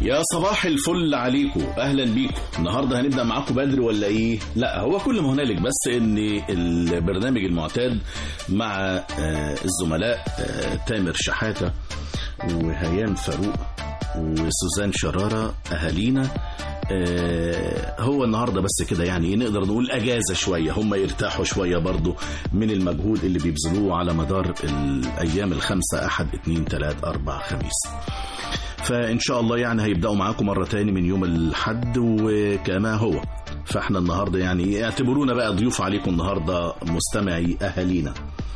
يا صباح الفل عليكم اهلا بيكم النهارده هنبدا معاكم بدري ولا ايه لا هو كل ما هنالك بس ان البرنامج المعتاد مع آه، الزملاء آه، تامر شحاته وهيام فاروق وسوزان شراره اهالينا آه، هو النهارده بس كده يعني نقدر نقول اجازه شويه هم يرتاحوا شويه برضو من المجهود اللي بيبذلوه على مدار الايام الخمسه احد اتنين تلات اربع خميس فان شاء الله يعني هيبداوا معاكم مره تاني من يوم الحد وكما هو فاحنا النهارده يعني اعتبرونا بقى ضيوف عليكم النهارده مستمعي اهالينا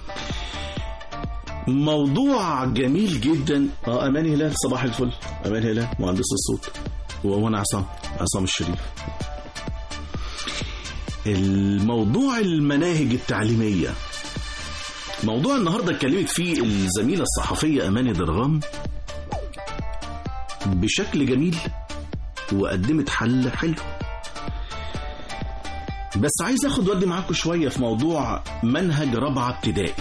موضوع جميل جدا اه امان هلال صباح الفل امان هلال مهندس الصوت وانا عصام عصام الشريف الموضوع المناهج التعليميه موضوع النهارده اتكلمت فيه الزميله الصحفيه اماني درغام بشكل جميل وقدمت حل حلو بس عايز اخد ودي معاكم شويه في موضوع منهج رابعه ابتدائي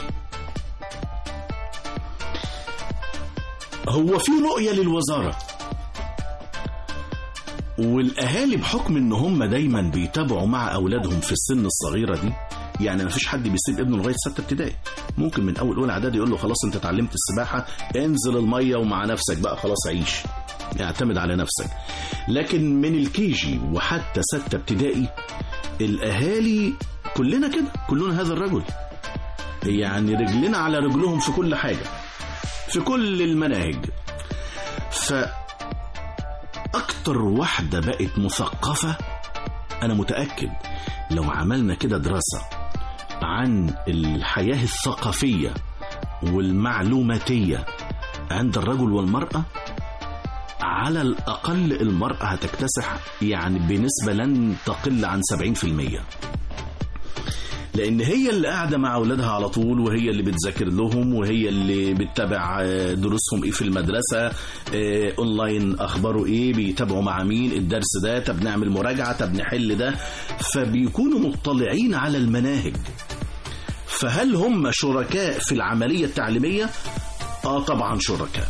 هو في رؤيه للوزاره والاهالي بحكم ان هم دايما بيتابعوا مع اولادهم في السن الصغيره دي يعني ما فيش حد بيسيب ابنه لغايه سته ابتدائي ممكن من اول اولى اعدادي يقول له خلاص انت اتعلمت السباحه انزل الميه ومع نفسك بقى خلاص عيش اعتمد على نفسك لكن من الكيجي وحتى ستة ابتدائي الأهالي كلنا كده كلنا هذا الرجل يعني رجلنا على رجلهم في كل حاجة في كل المناهج فأكتر واحدة بقت مثقفة أنا متأكد لو عملنا كده دراسة عن الحياة الثقافية والمعلوماتية عند الرجل والمرأة على الأقل المرأة هتكتسح يعني بنسبة لن تقل عن 70% لأن هي اللي قاعدة مع أولادها على طول وهي اللي بتذاكر لهم وهي اللي بتتابع آه، دروسهم إيه في المدرسة آه، أونلاين أخباره إيه بيتابعوا مع مين الدرس ده طب نعمل مراجعة طب نحل ده فبيكونوا مطلعين على المناهج فهل هم شركاء في العملية التعليمية؟ آه طبعا شركاء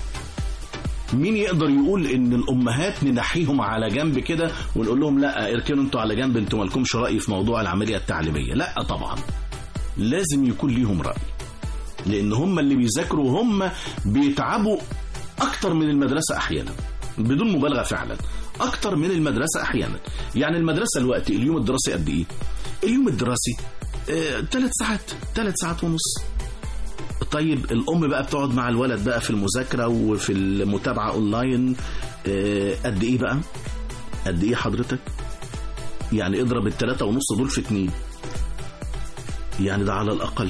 مين يقدر يقول ان الامهات ننحيهم على جنب كده ونقول لهم لا اركنوا انتوا على جنب انتوا مالكمش راي في موضوع العمليه التعليميه لا طبعا لازم يكون ليهم راي لان هم اللي بيذاكروا هم بيتعبوا اكتر من المدرسه احيانا بدون مبالغه فعلا اكتر من المدرسه احيانا يعني المدرسه الوقت اليوم الدراسي قد ايه اليوم الدراسي ثلاث ساعات ثلاث ساعات ونص طيب الام بقى بتقعد مع الولد بقى في المذاكره وفي المتابعه اونلاين آه، قد ايه بقى قد ايه حضرتك يعني اضرب الثلاثة ونص دول في اتنين يعني ده على الاقل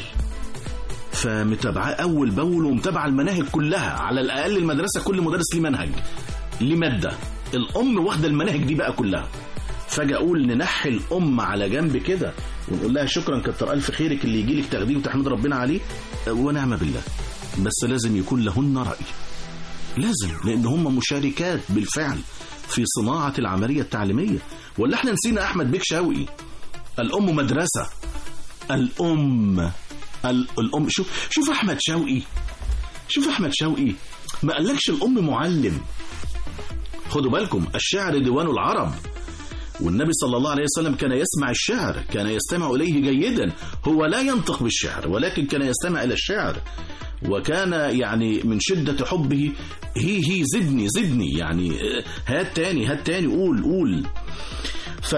فمتابعاه اول باول ومتابعه المناهج كلها على الاقل المدرسه كل مدرس ليه منهج ليه ماده الام واخده المناهج دي بقى كلها فجاه اقول ننحي الام على جنب كده ونقول لها شكرا كتر الف خيرك اللي يجي لك تاخديه وتحمد ربنا عليه ونعم بالله بس لازم يكون لهن راي لازم لان هم مشاركات بالفعل في صناعه العمليه التعليميه ولا احنا نسينا احمد بيك شوقي الام مدرسه الام ال- الام شوف شوف احمد شوقي شوف احمد شوقي ما قالكش الام معلم خدوا بالكم الشعر ديوان العرب والنبي صلى الله عليه وسلم كان يسمع الشعر كان يستمع إليه جيدا هو لا ينطق بالشعر ولكن كان يستمع إلى الشعر وكان يعني من شدة حبه هي هي زدني زدني يعني آه، هات تاني هات تاني قول قول ف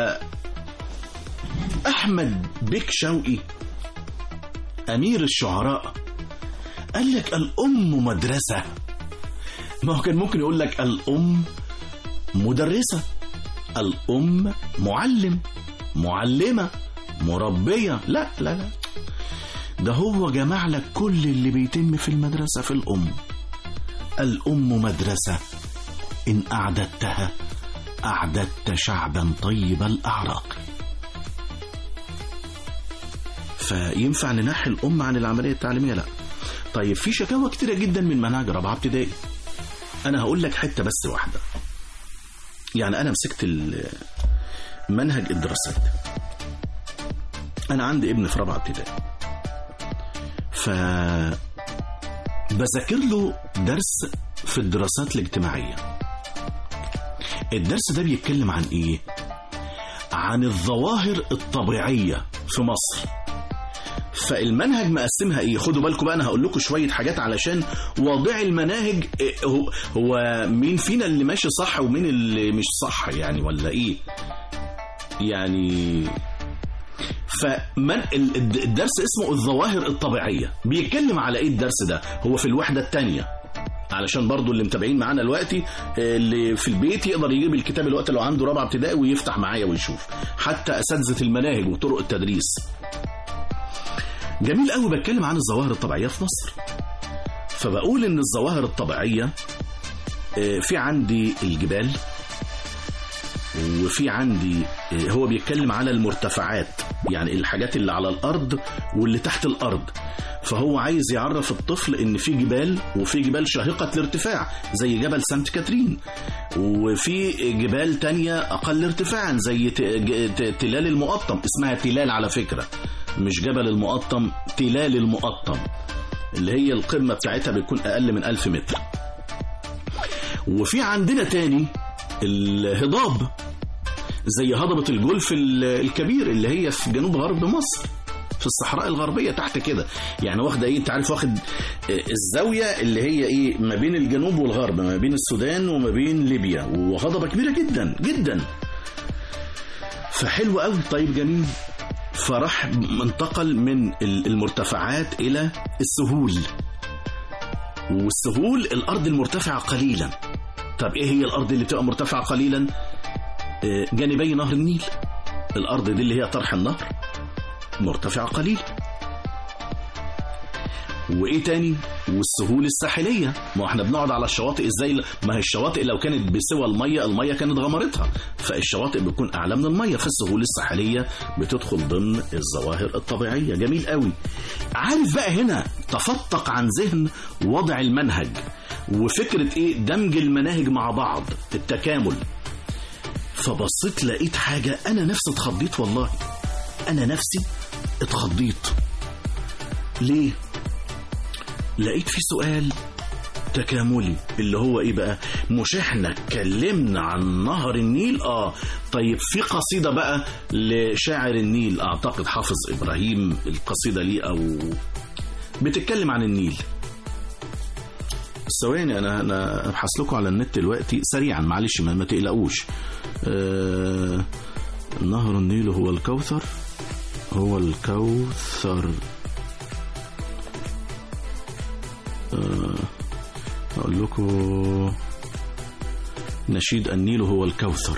أحمد بك شوقي أمير الشعراء قال لك الأم مدرسة ما هو كان ممكن يقول لك الأم مدرسة الأم معلم معلمة مربية لا لا لا ده هو جمع لك كل اللي بيتم في المدرسة في الأم الأم مدرسة إن أعددتها أعددت شعبا طيب الأعراق فينفع ننحي الأم عن العملية التعليمية لا طيب في شكاوى كتيرة جدا من منهج رابعة ابتدائي أنا هقول لك حتة بس واحدة يعني أنا مسكت ال- منهج الدراسات أنا عندي ابن في رابعة ابتدائي ف بذاكر له درس في الدراسات الاجتماعية الدرس ده بيتكلم عن ايه عن الظواهر الطبيعية في مصر فالمنهج مقسمها ايه خدوا بالكم بقى انا هقول لكم شويه حاجات علشان واضع المناهج إيه هو, هو مين فينا اللي ماشي صح ومين اللي مش صح يعني ولا ايه يعني فمن ال- الد- الدرس اسمه الظواهر الطبيعيه بيتكلم على ايه الدرس ده هو في الوحده الثانيه علشان برضو اللي متابعين معانا دلوقتي اللي في البيت يقدر يجيب الكتاب الوقت لو عنده رابعه ابتدائي ويفتح معايا ويشوف حتى اساتذه المناهج وطرق التدريس جميل قوي بتكلم عن الظواهر الطبيعيه في مصر فبقول ان الظواهر الطبيعيه آه، في عندي الجبال وفي عندي آه، هو بيتكلم على المرتفعات يعني الحاجات اللي على الارض واللي تحت الارض فهو عايز يعرف الطفل ان في جبال وفي جبال شاهقة الارتفاع زي جبل سانت كاترين وفي جبال تانية اقل ارتفاعا زي ت- ج- ت- تلال المقطم اسمها تلال على فكرة مش جبل المقطم تلال المقطم اللي هي القمة بتاعتها بتكون اقل من ألف متر وفي عندنا تاني الهضاب زي هضبة الجولف ال- الكبير اللي هي في جنوب غرب مصر في الصحراء الغربية تحت كده يعني واخدة ايه انت عارف واخد آه، الزاوية اللي هي ايه ما بين الجنوب والغرب ما بين السودان وما بين ليبيا وهضبة كبيرة جدا جدا فحلو قوي طيب جميل فراح انتقل من ال- المرتفعات الى السهول والسهول الارض المرتفعة قليلا طب ايه هي الارض اللي بتبقى مرتفعة قليلا آه، جانبي نهر النيل الارض دي اللي هي طرح النهر مرتفعة قليل وايه تاني والسهول الساحليه ما احنا بنقعد على الشواطئ ازاي ما هي الشواطئ لو كانت بسوى الميه الميه كانت غمرتها فالشواطئ بتكون اعلى من الميه فالسهول الساحليه بتدخل ضمن الظواهر الطبيعيه جميل قوي عارف بقى هنا تفتق عن ذهن وضع المنهج وفكره ايه دمج المناهج مع بعض التكامل فبصيت لقيت حاجه انا نفسي اتخضيت والله انا نفسي اتخضيت ليه لقيت في سؤال تكاملي اللي هو ايه بقى مش احنا اتكلمنا عن نهر النيل اه طيب في قصيدة بقى لشاعر النيل اعتقد حافظ ابراهيم القصيدة ليه او بتتكلم عن النيل ثواني انا انا ابحث لكم على النت دلوقتي سريعا معلش ما, ما تقلقوش آه نهر النيل هو الكوثر هو الكوثر آه، أقول لكم نشيد النيل هو الكوثر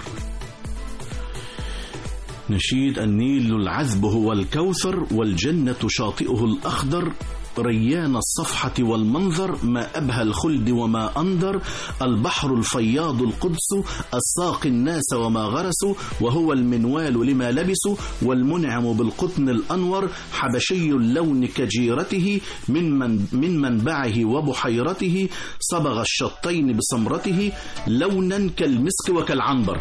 نشيد النيل العذب هو الكوثر والجنة شاطئه الأخضر ريان الصفحة والمنظر ما أبهى الخلد وما أنذر البحر الفياض القدس الساقي الناس وما غرسوا وهو المنوال لما لبسوا والمنعم بالقطن الأنور حبشي اللون كجيرته من, من, من منبعه وبحيرته صبغ الشطين بسمرته لونا كالمسك وكالعنبر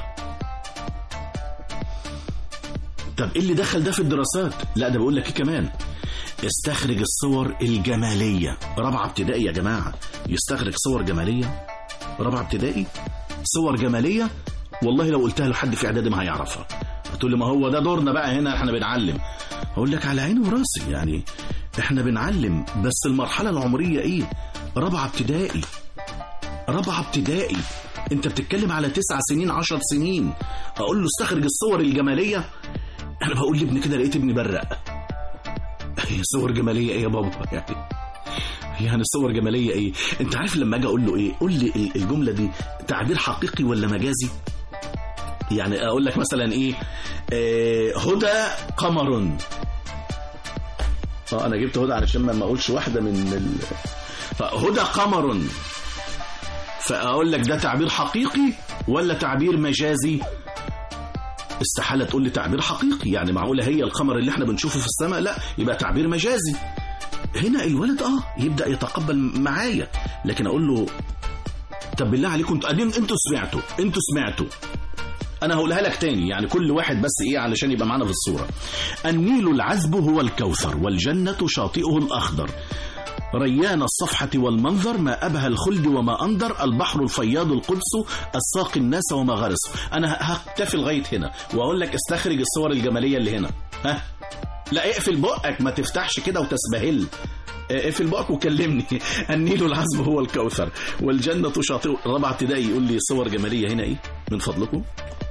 طب ايه اللي دخل ده في الدراسات لا ده بقول لك ايه كمان استخرج الصور الجمالية رابعة ابتدائي يا جماعة يستخرج صور جمالية رابعة ابتدائي صور جمالية والله لو قلتها لحد في اعدادي ما هيعرفها تقول لي ما هو ده دورنا بقى هنا احنا بنعلم اقول لك على عيني وراسي يعني احنا بنعلم بس المرحلة العمرية ايه رابعة ابتدائي رابعة ابتدائي انت بتتكلم على تسع سنين عشر سنين اقول له استخرج الصور الجمالية انا بقول لابني كده لقيت ابني برق هي صور جمالية ايه يا بابا يعني يعني صور جمالية ايه انت عارف لما اجي اقول له ايه قول لي ال- الجملة دي تعبير حقيقي ولا مجازي يعني اقول لك مثلا ايه آه هدى قمر اه انا جبت هدى علشان ما ما اقولش واحدة من ال... فهدى قمر فاقول لك ده تعبير حقيقي ولا تعبير مجازي استحالة تقول لي تعبير حقيقي يعني معقولة هي القمر اللي احنا بنشوفه في السماء لا يبقى تعبير مجازي هنا الولد اه يبدأ يتقبل معايا لكن اقول له طب بالله عليكم انتوا قاعدين انتوا سمعتوا انتوا سمعتوا انا هقولها لك تاني يعني كل واحد بس ايه علشان يبقى معانا في الصورة النيل العذب هو الكوثر والجنة شاطئه الاخضر ريان الصفحة والمنظر ما أبهى الخلد وما أنظر البحر الفياض القدس الساقي الناس وما غرس أنا هكتفي لغاية هنا وأقول لك استخرج الصور الجمالية اللي هنا ها لا اقفل بقك ما تفتحش كده وتسبهل اقفل بقك وكلمني النيل العذب هو الكوثر والجنة شاطئ رابعة ابتدائي يقول لي صور جمالية هنا ايه من فضلكم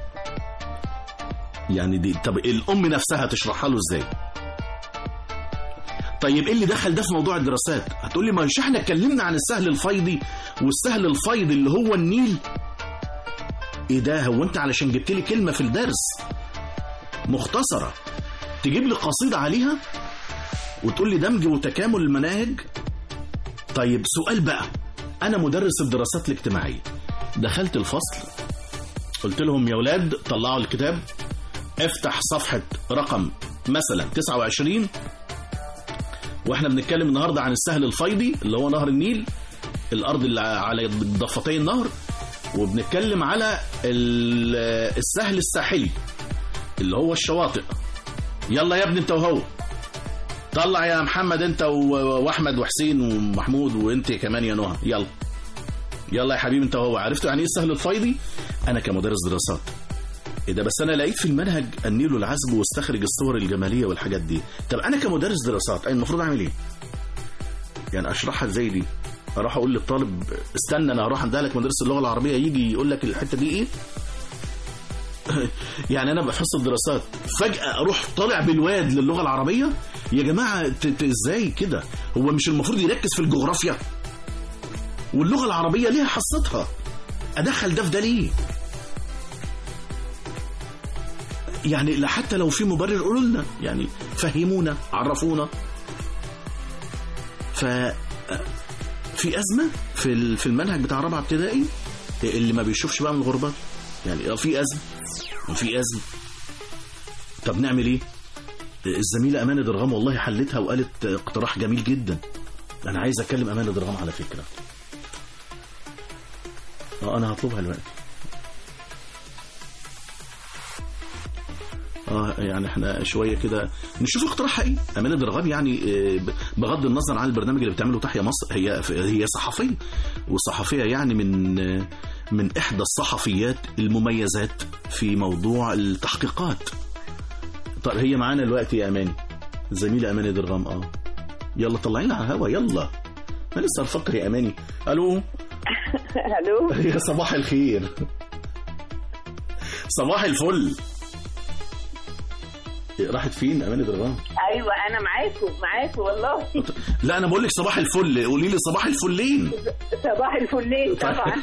يعني دي طب الأم نفسها تشرحها له ازاي طيب ايه اللي دخل ده في موضوع الدراسات هتقول لي ما مش احنا اتكلمنا عن السهل الفيضي والسهل الفيض اللي هو النيل ايه ده هو انت علشان جبت لي كلمة في الدرس مختصرة تجيب لي قصيدة عليها وتقول لي دمج وتكامل المناهج طيب سؤال بقى انا مدرس الدراسات الاجتماعية دخلت الفصل قلت لهم يا ولاد طلعوا الكتاب افتح صفحة رقم مثلا 29 واحنا بنتكلم النهاردة عن السهل الفيضي اللي هو نهر النيل الارض اللي على ضفتي النهر وبنتكلم على السهل الساحلي اللي هو الشواطئ يلا يا ابني انت وهو طلع يا محمد انت واحمد وحسين ومحمود وانت كمان يا نهى يلا يلا يا حبيبي انت وهو عرفتوا يعني ايه السهل الفيضي انا كمدرس دراسات ايه ده بس انا لقيت في المنهج النيل العذب واستخرج الصور الجماليه والحاجات دي طب انا كمدرس دراسات انا المفروض اعمل ايه يعني اشرحها ازاي دي اروح اقول للطالب استنى انا هروح عندها لك مدرس اللغه العربيه يجي يقول لك الحته دي ايه يعني انا بحصه الدراسات فجاه اروح طالع بالواد للغه العربيه يا جماعه ازاي كده هو مش المفروض يركز في الجغرافيا واللغه العربيه ليها حصتها ادخل ده في ده ليه يعني حتى لو في مبرر قولوا لنا يعني فهمونا عرفونا ف في ازمه في في المنهج بتاع رابعه ابتدائي اللي ما بيشوفش بقى من الغربات يعني في ازمه وفي ازمه طب نعمل ايه الزميله امانه درغام والله حلتها وقالت اقتراح جميل جدا انا عايز اكلم امانه درغام على فكره اه انا هطلبها دلوقتي اه يعني احنا شويه كده نشوف اقتراحها ايه امانه درغام يعني بغض النظر عن البرنامج اللي بتعمله تحيا مصر هي هي صحفيه والصحفيه يعني من من احدى الصحفيات المميزات في موضوع التحقيقات طب هي معانا دلوقتي يا اماني الزميله اماني درغام اه يلا طلعينا على الهوا يلا ما لسه نفكر يا اماني الو الو يا صباح الخير صباح الفل راحت فين اماني درغام ايوه انا معاكم معاكم والله لا انا بقول لك صباح الفل قولي لي صباح الفلين صباح الفلين طبعا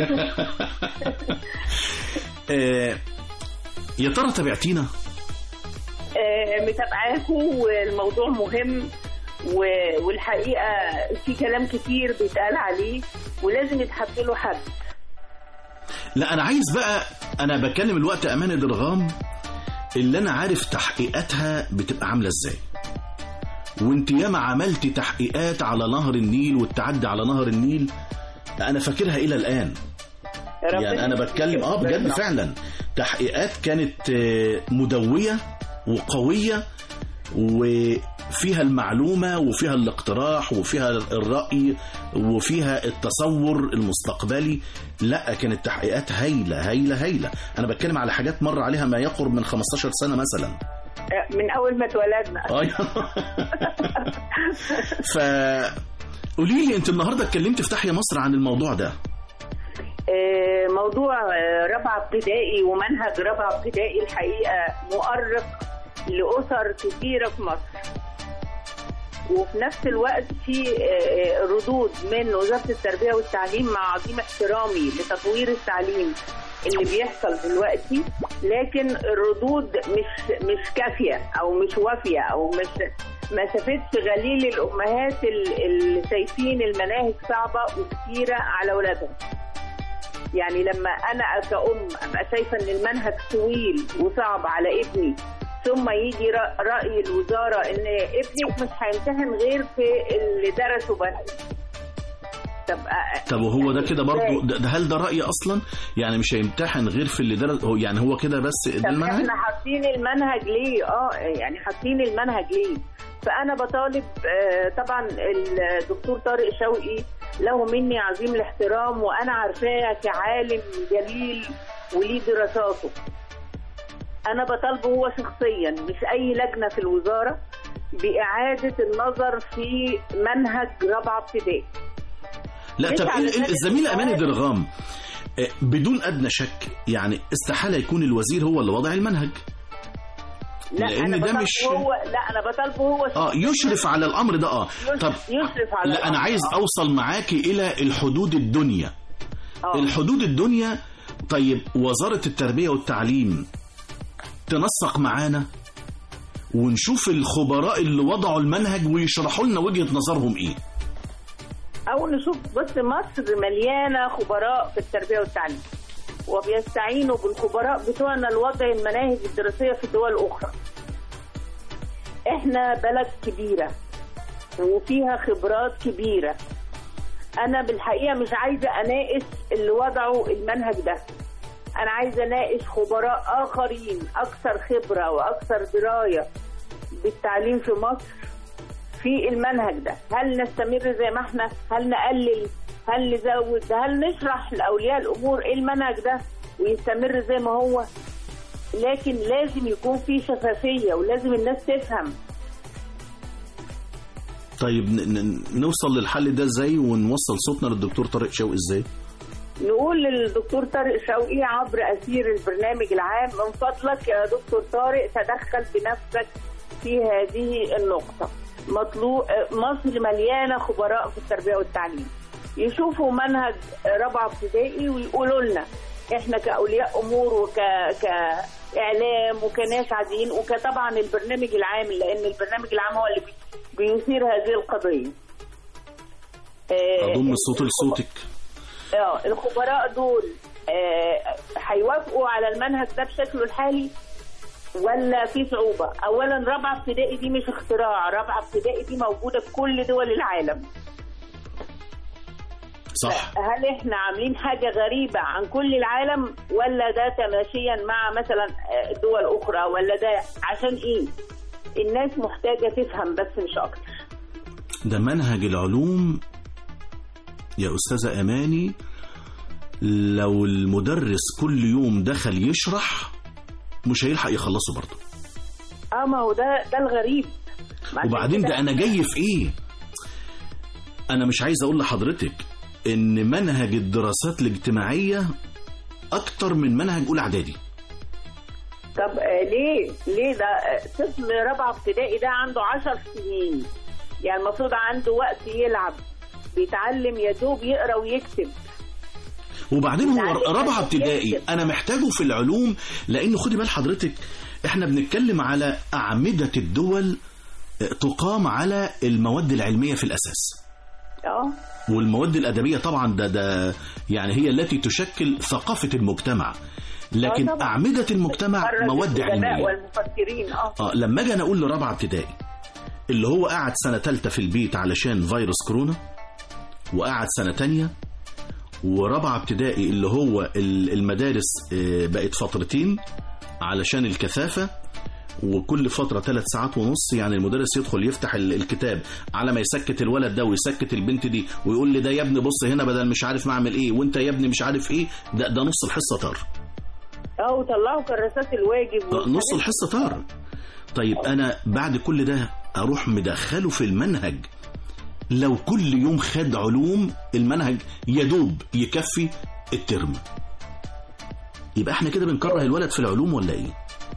آه يا ترى تابعتينا آه متابعاكم والموضوع مهم والحقيقه في كلام كتير بيتقال عليه ولازم يتحط له حد لا انا عايز بقى انا بتكلم الوقت امانه درغام اللي انا عارف تحقيقاتها بتبقى عامله ازاي وانت ياما عملتي تحقيقات على نهر النيل والتعدي على نهر النيل انا فاكرها الى الان يعني انا بتكلم اه بجد فعلا تحقيقات كانت مدويه وقويه وفيها المعلومه وفيها الاقتراح وفيها الراي وفيها التصور المستقبلي لا كانت تحقيقات هايله هايله هايله انا بتكلم على حاجات مر عليها ما يقرب من 15 سنه مثلا من اول ما اتولدنا ف قولي لي انت النهارده اتكلمت في تحيا مصر عن الموضوع ده موضوع رابعه ابتدائي ومنهج رابعه ابتدائي الحقيقه مؤرق لاسر كثيره في مصر وفي نفس الوقت في ردود من وزاره التربيه والتعليم مع عظيم احترامي لتطوير التعليم اللي بيحصل دلوقتي لكن الردود مش مش كافيه او مش وافيه او مش ما سافتش غليل الامهات اللي شايفين المناهج صعبه وكثيره على اولادهم يعني لما انا كأم ابقى شايفه ان المنهج طويل وصعب على ابني ثم يجي رأي الوزارة إن ابنك مش هيمتحن غير في اللي درسه بس طب طب وهو ده كده برضه ده هل ده رأي أصلا؟ يعني مش هيمتحن غير في اللي درس هو يعني هو كده بس ده المنهج؟ احنا حاطين المنهج ليه؟ اه يعني حاطين المنهج ليه؟ فانا بطالب آه، طبعا الدكتور طارق شوقي له مني عظيم الاحترام وانا عارفاه كعالم جليل وليه دراساته انا بطالبه هو شخصيا مش اي لجنه في الوزاره باعاده النظر في منهج رابعه ابتدائي لا مش طب على ال- ال- ذلك الزميلة أماني السؤال. درغام آه، بدون أدنى شك يعني استحالة يكون الوزير هو اللي وضع المنهج لا لأن انا ده بطالبه مش- هو لا انا بطالبه هو اه يشرف على الأمر ده اه يشرف- طب يشرف على لا أنا الأمر. عايز أوصل معاكي إلى الحدود الدنيا آه. الحدود الدنيا طيب وزارة التربية والتعليم تنسق معانا ونشوف الخبراء اللي وضعوا المنهج ويشرحوا لنا وجهة نظرهم ايه او نشوف بص مصر مليانه خبراء في التربيه والتعليم وبيستعينوا بالخبراء بتوعنا لوضع المناهج الدراسيه في دول اخرى احنا بلد كبيره وفيها خبرات كبيره انا بالحقيقه مش عايزه اناقش اللي وضعوا المنهج ده انا عايزه اناقش خبراء اخرين اكثر خبره واكثر درايه بالتعليم في مصر في المنهج ده هل نستمر زي ما احنا هل نقلل هل نزود هل نشرح لاولياء الامور ايه المنهج ده ويستمر زي ما هو لكن لازم يكون في شفافيه ولازم الناس تفهم طيب ن- ن- نوصل للحل ده ازاي ونوصل صوتنا للدكتور طارق شوقي ازاي نقول للدكتور طارق شوقي عبر أثير البرنامج العام من فضلك يا دكتور طارق تدخل بنفسك في هذه النقطة مطلوب مصر مليانة خبراء في التربية والتعليم يشوفوا منهج رابعة ابتدائي ويقولوا لنا احنا كأولياء أمور وك كإعلام وكناس عاديين وكطبعا البرنامج العام لأن البرنامج العام هو اللي بي- بيثير هذه القضية آه، اضم الصوت لصوتك اه الخبراء دول آه، هيوافقوا على المنهج ده بشكله الحالي ولا في صعوبة؟ أولا رابعة ابتدائي دي مش اختراع، رابعة ابتدائي دي موجودة في كل دول العالم. صح هل احنا عاملين حاجة غريبة عن كل العالم ولا ده تماشيا مع مثلا آه، دول أخرى ولا ده عشان إيه؟ الناس محتاجة تفهم بس مش أكتر. ده منهج العلوم يا أستاذة أماني لو المدرس كل يوم دخل يشرح مش هيلحق يخلصه برضه اه ما هو ده ده الغريب. عشان وبعدين كده ده أنا جاي في إيه أنا مش عايز أقول لحضرتك إن منهج الدراسات الاجتماعية أكتر من منهج أولى إعدادي طب آه، ليه ليه ده آه، طفل رابعه ابتدائي ده عنده عشر سنين يعني المفروض عنده وقت يلعب بيتعلم يا دوب يقرا ويكتب وبعدين هو تعليم رابعه بس ابتدائي يكتب. انا محتاجه في العلوم لان خدي بال حضرتك احنا بنتكلم على اعمده الدول تقام على المواد العلميه في الاساس اه والمواد الادبيه طبعا ده ده يعني هي التي تشكل ثقافه المجتمع لكن آه طبعاً. اعمده المجتمع خرج مواد الأدباء علميه والمفكرين اه اه لما اجي انا اقول لرابعه ابتدائي اللي هو قعد سنه ثالثه في البيت علشان فيروس كورونا وقعد سنه تانية ورابعه ابتدائي اللي هو ال- المدارس آه، بقت فترتين علشان الكثافه وكل فترة ثلاث ساعات ونص يعني المدرس يدخل يفتح ال- الكتاب على ما يسكت الولد ده ويسكت البنت دي ويقول لي ده يا ابني بص هنا بدل مش عارف ما اعمل ايه وانت يا ابني مش عارف ايه ده ده نص الحصة طار اه وطلعوا كراسات الواجب آه، نص الحصة طار طيب أنا بعد كل ده أروح مدخله في المنهج لو كل يوم خد علوم المنهج يدوب يكفي الترم يبقى احنا كده بنكره الولد في العلوم ولا ايه؟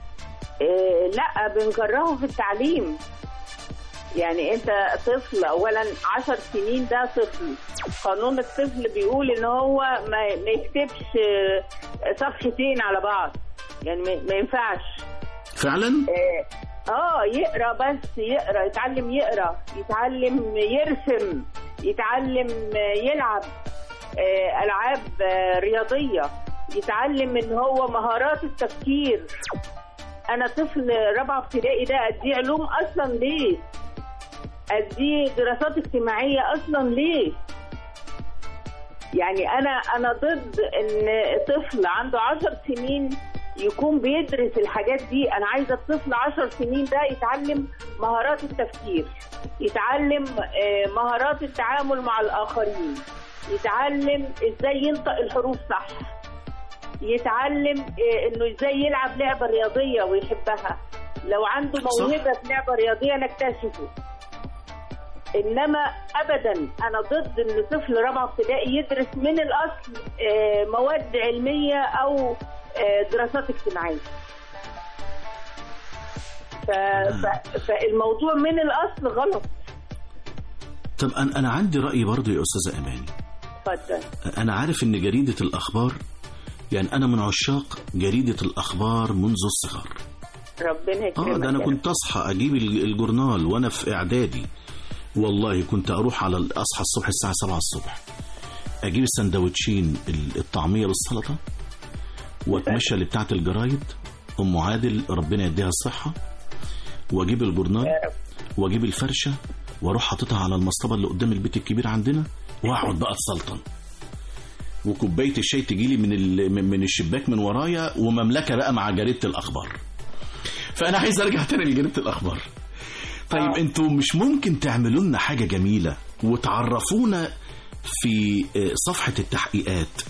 آه لا بنكرهه في التعليم يعني انت طفل اولا عشر سنين ده طفل قانون الطفل بيقول ان هو ما, ما يكتبش آه، صفحتين على بعض يعني ما ما ينفعش فعلا؟ اه آه، يقرا بس يقرا يتعلم يقرا يتعلم يرسم يتعلم آه، يلعب آه، العاب آه، رياضيه يتعلم ان هو مهارات التفكير انا طفل رابعه ابتدائي ده اديه علوم اصلا ليه اديه دراسات اجتماعيه اصلا ليه يعني انا انا ضد ان طفل عنده عشر سنين يكون بيدرس الحاجات دي انا عايزه الطفل 10 سنين ده يتعلم مهارات التفكير يتعلم آه، مهارات التعامل مع الاخرين يتعلم ازاي ينطق الحروف صح يتعلم آه، انه ازاي يلعب لعبه رياضيه ويحبها لو عنده صح. موهبه في لعبه رياضيه نكتشفه انما ابدا انا ضد ان طفل رابعه ابتدائي يدرس من الاصل آه، مواد علميه او آه، دراسات اجتماعيه ف... ف... فالموضوع من الاصل غلط طب انا انا عندي راي برضه يا استاذه اماني اتفضل انا عارف ان جريده الاخبار يعني انا من عشاق جريده الاخبار منذ الصغر ربنا اه يكرمك ده انا يا كنت اصحى اجيب ال- الجورنال وانا في اعدادي والله كنت اروح على ال- اصحى الصبح الساعه 7 الصبح اجيب السندوتشين ال- الطعميه بالسلطه واتمشى اللي بتاعت الجرايد ام عادل ربنا يديها الصحه واجيب الجورنال يا رب. واجيب الفرشه واروح حاططها على المصطبه اللي قدام البيت الكبير عندنا واقعد بقى اتسلطن وكوبايه الشاي تجيلي من ال- من من الشباك من ورايا ومملكه بقى مع جريده الاخبار فانا عايز ارجع تاني لجريده الاخبار طيب آه. انتوا مش ممكن تعملوا لنا حاجه جميله وتعرفونا في آه، صفحه التحقيقات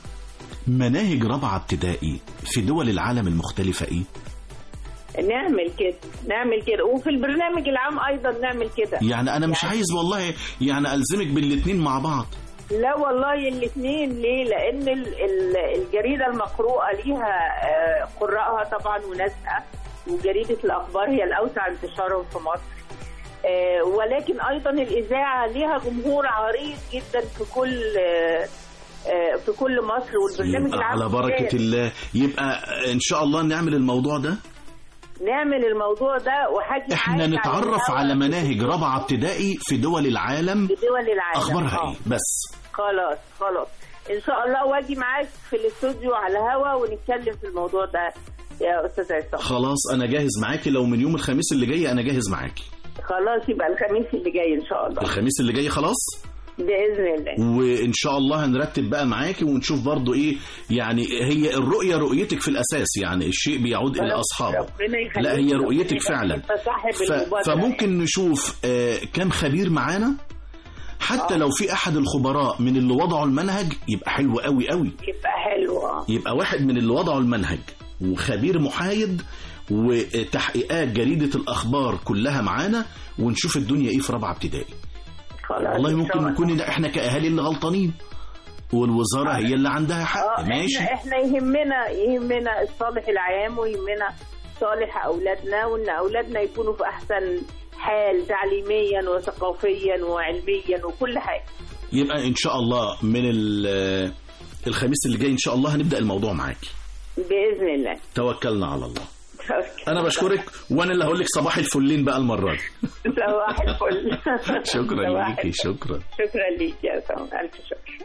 مناهج رابعه ابتدائي في دول العالم المختلفه ايه نعمل كده نعمل كده وفي البرنامج العام ايضا نعمل كده يعني انا مش عايز والله يعني الزمك بالاثنين مع بعض لا والله الاثنين ليه؟ لأن ال- ال- الجريدة المقروءة ليها آه، قراءها طبعا وناسها وجريدة الأخبار هي الأوسع انتشارا في مصر آه، ولكن أيضا الإذاعة ليها جمهور عريض جدا في كل آه، آه، في كل مصر والبرنامج يبقى العام على بركه كذلك. الله يبقى ان شاء الله نعمل الموضوع ده نعمل الموضوع ده وحاجة احنا نتعرف على مناهج رابعه ابتدائي في دول العالم في دول العالم اخبارها آه. ايه بس خلاص خلاص ان شاء الله واجي معاك في الاستوديو على الهوا ونتكلم في الموضوع ده يا استاذ عصام خلاص انا جاهز معاكي لو من يوم الخميس اللي جاي انا جاهز معاكي خلاص يبقى الخميس اللي جاي ان شاء الله الخميس اللي جاي خلاص باذن الله وان شاء الله هنرتب بقى معاكي ونشوف برضو ايه يعني هي الرؤيه رؤيتك في الاساس يعني الشيء بيعود الى اصحابه ربنا يخليك. لا هي رؤيتك ربنا فعلا يخليك. صاحب ف... المبادرة فممكن نشوف آه، كم خبير معانا حتى آه. لو في احد الخبراء من اللي وضعوا المنهج يبقى حلو قوي قوي يبقى حلو اه يبقى واحد من اللي وضعوا المنهج وخبير محايد وتحقيقات جريدة الأخبار كلها معانا ونشوف الدنيا إيه في رابعة ابتدائي خلاص والله إن ممكن شاء الله. نكون ده إحنا كأهالي اللي غلطانين والوزارة هي اللي عندها حق اه ماشي احنا احنا يهمنا يهمنا الصالح العام ويهمنا صالح اولادنا وان اولادنا يكونوا في احسن حال تعليميا وثقافيا وعلميا وكل حاجه يبقى إن شاء الله من ال- الخميس اللي جاي إن شاء الله هنبدأ الموضوع معاكي باذن الله توكلنا على الله أنا بشكرك وأنا اللي هقول لك صباح الفلين بقى المرة دي صباح الفل شكرا صباح ليكي الفل. شكرا شكرا ليك يا سلام الف شكر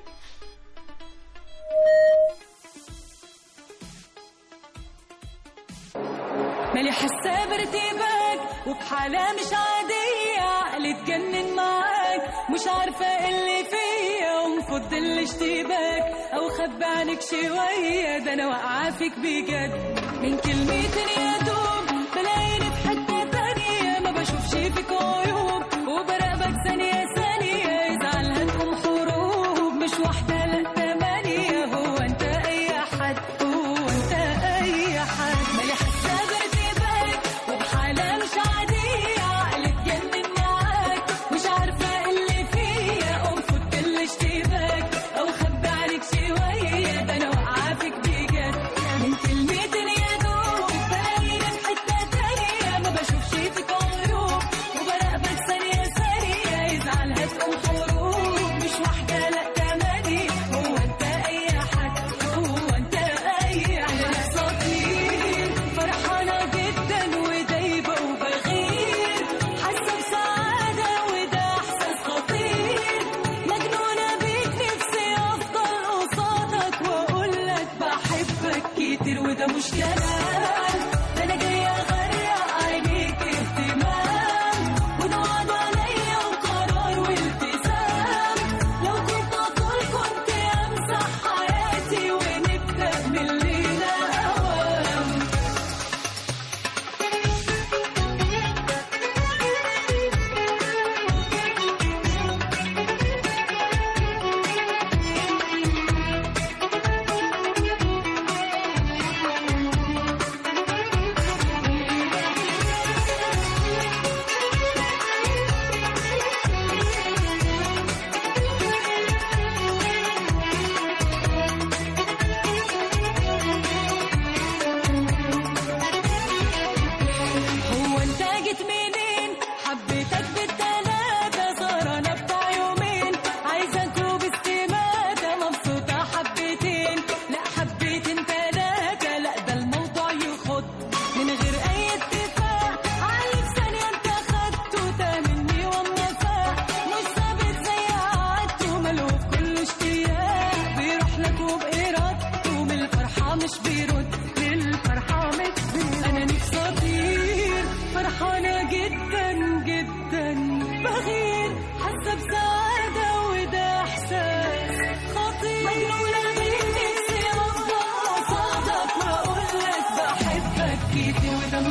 مالي حاسه بارتباك وبحالة مش عادية عقلي اتجنن معاك مش عارفة إيه اللي فيا ومفض الاشتباك أو خبي عنك شوية ده أنا واقعة فيك بجد من كلمتين يا دوب بلاقيني في حتة تانية ما بشوفش فيك عيوب وبراقبك ثانية ثانية يزعل هتقوم حروب مش واحدة لا تمانية هو أنت أي حد هو أنت أي حد مالي حاسة بارتباك وبحالة مش عادية عقلي اتجنن معاك مش عارفة إيه اللي فيا قوم فوت الاشتباك أو خبي عليك شوية ده أنا واقعة فيك بجد من كلمتين يا دوب بلاقيني في حتة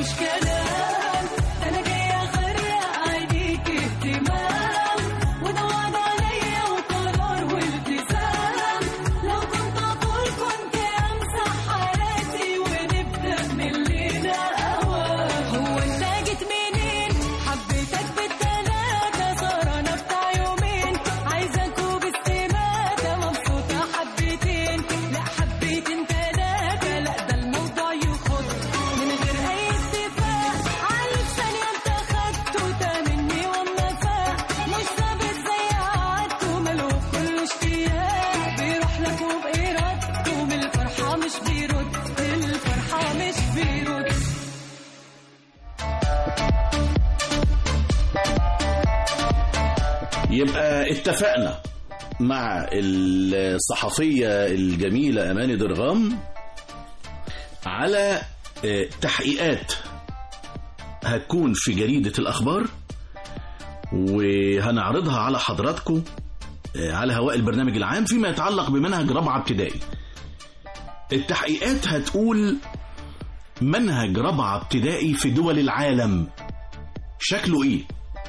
مش كلام ده انا جايه اغرق عينيك اهتمام وده وعد عليا وقرار والتزام لو كنت اطول كنت امسح حياتي ونبدا من الليله اوام هو انت جيت منين حبيتك بالتلاته صار انا بتاع يومين عايزاك وباستماته مبسوطه حبتين لا حبيتين تلاته لا ده الموضوع يخض من غير اي اتفاق على ثانيه انت خدته ده مني وما فاق مش ثابت زي عادته ملوك كله اشتياق بيروح لك وبإرادته من الفرحه مش بيرد الفرحه مش بيرد يبقى اتفقنا مع الصحفية الجميلة أماني درغام على آه، تحقيقات هتكون في جريدة الأخبار وهنعرضها على حضراتكم آه، على هواء البرنامج العام فيما يتعلق بمنهج رابعة ابتدائي التحقيقات هتقول منهج رابعة ابتدائي في دول العالم شكله ايه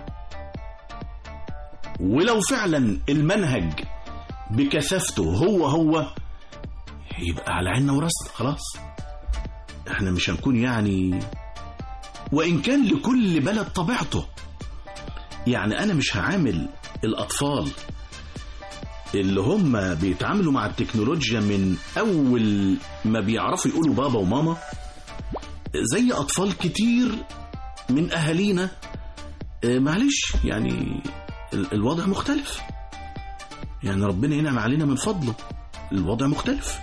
ولو فعلا المنهج بكثافته هو هو يبقى على عيننا وراسنا خلاص احنا مش هنكون يعني وان كان لكل بلد طبيعته يعني انا مش هعامل الاطفال اللي هم بيتعاملوا مع التكنولوجيا من اول ما بيعرفوا يقولوا بابا وماما زي اطفال كتير من اهالينا آه، معلش يعني ال- الوضع مختلف يعني ربنا ينعم علينا من فضله الوضع مختلف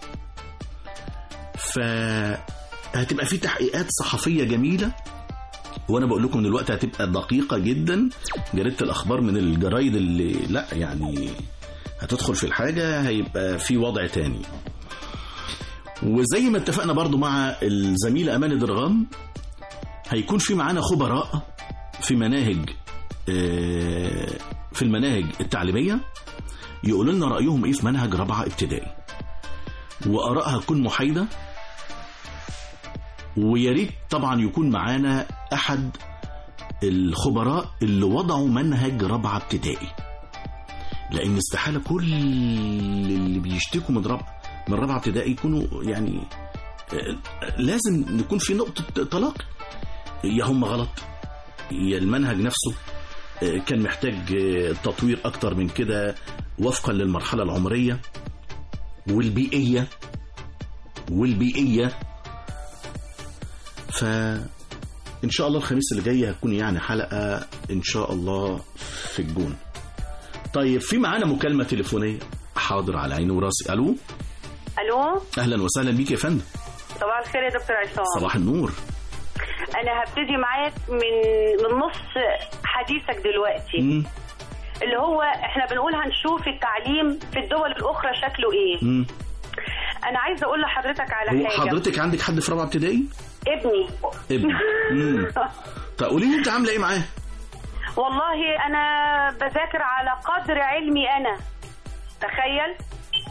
فهتبقى في تحقيقات صحفية جميلة وانا بقول لكم دلوقتي هتبقى دقيقة جدا جريدة الاخبار من الجرايد اللي لا يعني هتدخل في الحاجة هيبقى في وضع تاني وزي ما اتفقنا برضو مع الزميلة أماني درغام هيكون في معانا خبراء في مناهج آه، في المناهج التعليمية يقولوا لنا رأيهم إيه في منهج رابعة ابتدائي وآرائها تكون محايدة ويا ريت طبعا يكون معانا أحد الخبراء اللي وضعوا منهج رابعة ابتدائي لأن استحالة كل اللي بيشتكوا من رابعة من رابعة ابتدائي يكونوا يعني آه، لازم نكون في نقطة تلاقي يا هم غلط يا المنهج نفسه آه، كان محتاج آه، تطوير أكتر من كده وفقا للمرحلة العمرية والبيئية والبيئية فإن شاء الله الخميس اللي جاي هتكون يعني حلقة إن شاء الله في الجون طيب في معانا مكالمة تليفونية حاضر على عيني وراسي ألو الو أهلا وسهلا بيك يا فندم صباح الخير يا دكتور عصام صباح النور انا هبتدي معاك من من نص حديثك دلوقتي مم. اللي هو احنا بنقول هنشوف التعليم في الدول الاخرى شكله ايه مم. انا عايزه اقول لحضرتك على هو حاجه حضرتك عندك حد في رابعة ابتدائي؟ ابني ابن مم. طب قولي لي انت عامله ايه معاه؟ والله انا بذاكر على قدر علمي انا تخيل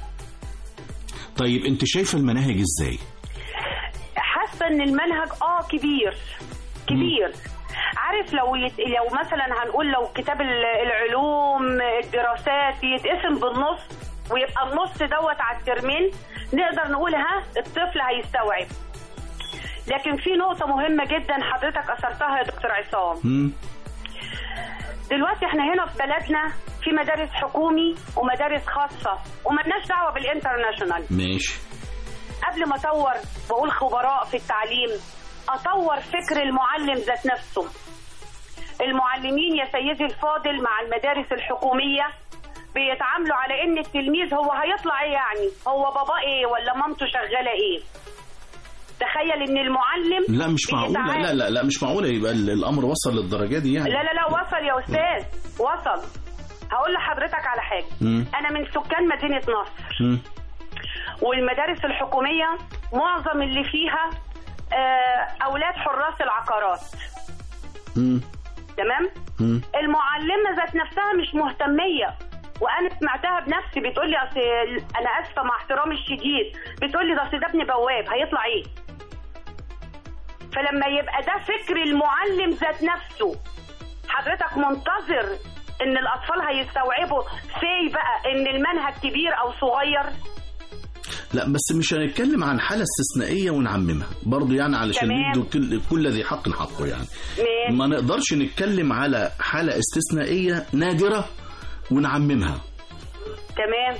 طيب انت شايفه المناهج ازاي؟ حاسه ان المنهج اه كبير كبير عارف لو يت... لو مثلا هنقول لو كتاب ال- العلوم الدراسات يتقسم بالنص ويبقى النص دوت على الترمين نقدر نقول ها الطفل هيستوعب لكن في نقطة مهمة جدا حضرتك أثرتها يا دكتور عصام مم. دلوقتي احنا هنا في بلدنا في مدارس حكومي ومدارس خاصة وملناش دعوة بالانترناشونال ماشي قبل ما اطور واقول خبراء في التعليم اطور فكر المعلم ذات نفسه المعلمين يا سيدي الفاضل مع المدارس الحكوميه بيتعاملوا على ان التلميذ هو هيطلع ايه يعني هو بابا ايه ولا مامته شغاله ايه تخيل ان المعلم لا مش معقوله بيتعامل- لا لا لا مش معقوله يبقى ال- الامر وصل للدرجه دي يعني لا لا لا وصل يا استاذ وصل هقول لحضرتك على حاجه مم. انا من سكان مدينه نصر مم. والمدارس الحكومية معظم اللي فيها آه، أولاد حراس العقارات مم. تمام مم. المعلمة ذات نفسها مش مهتمية وانا سمعتها بنفسي بتقول لي اصل انا اسفه مع احترامي الشديد بتقول لي ده اصل ده ابن بواب هيطلع ايه فلما يبقى ده فكر المعلم ذات نفسه حضرتك منتظر ان الاطفال هيستوعبوا سي بقى ان المنهج كبير او صغير لا بس مش هنتكلم عن حالة استثنائية ونعممها برضو يعني علشان تمام. ندوا كل, كل ذي حق حقه يعني ماشي. ما نقدرش نتكلم على حالة استثنائية نادرة ونعممها تمام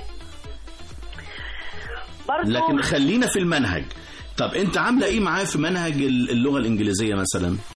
برضو لكن خلينا في المنهج طب انت عامله ايه معاه في منهج اللغه الانجليزيه مثلا